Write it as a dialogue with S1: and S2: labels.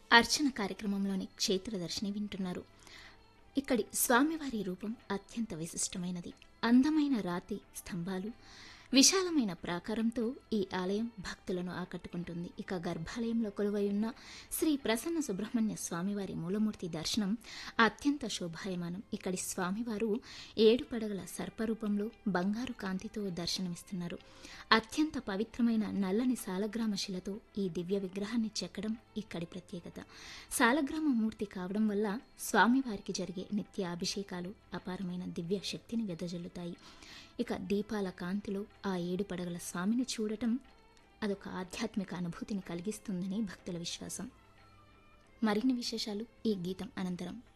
S1: అర్చన కార్యక్రమంలోని క్షేత్రదర్శిని వింటున్నారు ఇక్కడి స్వామివారి రూపం అత్యంత విశిష్టమైనది అందమైన రాతి స్తంభాలు విశాలమైన ప్రాకారంతో ఈ ఆలయం భక్తులను ఆకట్టుకుంటుంది ఇక గర్భాలయంలో కొలువై ఉన్న శ్రీ ప్రసన్న సుబ్రహ్మణ్య స్వామివారి మూలమూర్తి దర్శనం అత్యంత శోభాయమానం ఇక్కడి స్వామివారు ఏడు పడగల సర్పరూపంలో బంగారు కాంతితో దర్శనమిస్తున్నారు అత్యంత పవిత్రమైన నల్లని సాలగ్రామ శిలతో ఈ దివ్య విగ్రహాన్ని చెక్కడం ఇక్కడి ప్రత్యేకత సాలగ్రామ మూర్తి కావడం వల్ల స్వామివారికి జరిగే నిత్య అభిషేకాలు అపారమైన దివ్య శక్తిని వెదజల్లుతాయి ఇక దీపాల కాంతిలో ఆ ఏడు పడగల స్వామిని చూడటం అదొక ఆధ్యాత్మిక అనుభూతిని కలిగిస్తుందని భక్తుల విశ్వాసం మరిన్ని విశేషాలు ఈ గీతం అనంతరం